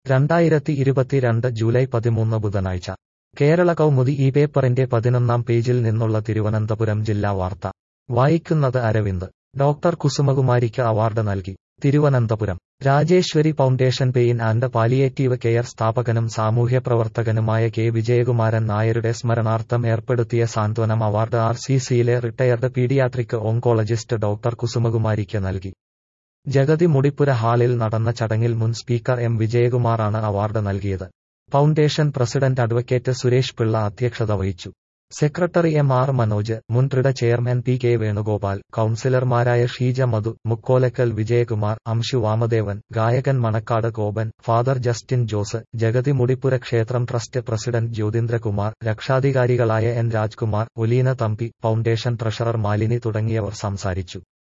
രണ്ടായിരത്തി ഇരുപത്തിരണ്ട് ജൂലൈ പതിമൂന്ന് ബുധനാഴ്ച കേരള കൗമുദി ഈ പേപ്പറിന്റെ പതിനൊന്നാം പേജിൽ നിന്നുള്ള തിരുവനന്തപുരം ജില്ലാ വാർത്ത വായിക്കുന്നത് അരവിന്ദ് ഡോക്ടർ കുസുമകുമാരിക്ക് അവാർഡ് നൽകി Thiruvananthapuram Rajeswari foundation pain and palliative care സ്ഥാപകനും സാമൂഹ്യപ്രവർത്തകനുമായ കെ വിജയകുമാരൻ നായരുടെ സ്മരണാർത്ഥം ഏർപ്പെടുത്തിയ സാന്ത്വനം അവാർഡ് ആർ സി സിയിലെ റിട്ടയർഡ് പീഡിയാട്രിക് ഓങ്കോളജിസ്റ്റ് ഡോക്ടർ കുസുമകുമാരിക്ക് നൽകി ജഗതി മുടിപ്പുര ഹാളിൽ നടന്ന ചടങ്ങിൽ മുൻ സ്പീക്കർ എം വിജയകുമാറാണ് അവാർഡ് നൽകിയത് foundation president advocate Suresh Pillai അധ്യക്ഷത വഹിച്ചു സെക്രട്ടറി എം ആർ മനോജ് മുൻ Trida chairman P K Venugopal കൌൺസിലർമാരായ ഷീജ മധു മുക്കോലക്കൽ വിജയകുമാർ അംശു വാമദേവൻ ഗായകൻ മണക്കാട് ഗോപൻ ഫാദർ ജസ്റ്റിൻ ജോസ് ജഗതി മുടിപ്പുര ക്ഷേത്രം ട്രസ്റ്റ് പ്രസിഡന്റ് ജ്യോതിന്ദ്രകുമാർ രക്ഷാധികാരികളായ N Rajkumar Oleena Thampi foundation treasurer Malini തുടങ്ങിയവർ സംസാരിച്ചു